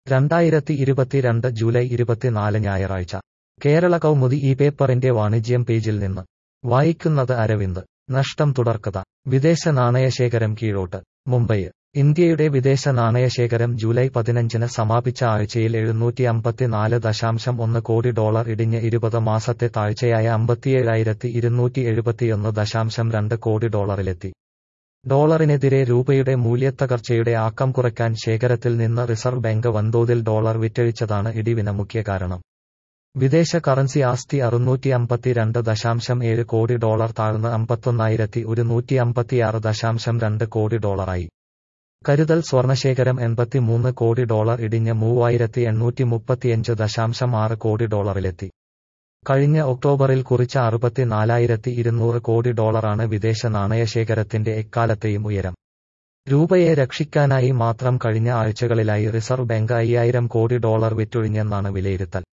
രണ്ടായിരത്തി ഇരുപത്തിരണ്ട് ജൂലൈ ഇരുപത്തിനാല് ഞായറാഴ്ച കേരള കൗമുദി ഈ പേപ്പറിന്റെ വാണിജ്യം പേജിൽ നിന്ന് വായിക്കുന്നത് അരവിന്ദ് നഷ്ടം തുടർക്കഥ വിദേശ നാണയശേഖരം കീഴോട്ട് മുംബൈ ഇന്ത്യയുടെ വിദേശ നാണയശേഖരം ജൂലൈ പതിനഞ്ചിന് സമാപിച്ച ആഴ്ചയിൽ എഴുന്നൂറ്റി അമ്പത്തിനാല് ദശാംശം ഒന്ന് കോടി ഡോളർ ഇടിഞ്ഞ് ഇരുപത് മാസത്തെ താഴ്ചയായ അമ്പത്തിയേഴായിരത്തി ഇരുന്നൂറ്റി എഴുപത്തിയൊന്ന് ദശാംശം രണ്ട് കോടി ഡോളറിലെത്തി ഡോളറിനെതിരെ രൂപയുടെ മൂല്യത്തകർച്ചയുടെ ആക്കം കുറയ്ക്കാൻ ശേഖരത്തിൽ നിന്ന് റിസർവ് ബാങ്ക് വൻതോതിൽ ഡോളർ വിറ്റഴിച്ചതാണ് ഇടിവിന് മുഖ്യ കാരണം വിദേശ കറൻസി ആസ്തി അറുന്നൂറ്റി അമ്പത്തിരണ്ട് ദശാംശം ഏഴ് കോടി ഡോളർ താഴ്ന്ന് അമ്പത്തൊന്നായിരത്തി ഒരുന്നൂറ്റി അമ്പത്തിയാറ് ദശാംശം രണ്ട് കോടി ഡോളറായി കരുതൽ സ്വർണശേഖരം എൺപത്തിമൂന്ന് കോടി ഡോളർ ഇടിഞ്ഞ് മൂവായിരത്തി എണ്ണൂറ്റി മുപ്പത്തിയഞ്ച് ദശാംശം ആറ് കോടി ഡോളറിലെത്തി കഴിഞ്ഞ ഒക്ടോബറിൽ കുറിച്ച അറുപത്തിനാലായിരത്തി ഇരുന്നൂറ് കോടി ഡോളറാണ് വിദേശ നാണയശേഖരത്തിന്റെ എക്കാലത്തെയും ഉയരം രൂപയെ രക്ഷിക്കാനായി മാത്രം കഴിഞ്ഞ ആഴ്ചകളിലായി റിസർവ് ബാങ്ക് അയ്യായിരം കോടി ഡോളർ വിറ്റൊഴിഞ്ഞെന്നാണ് വിലയിരുത്തൽ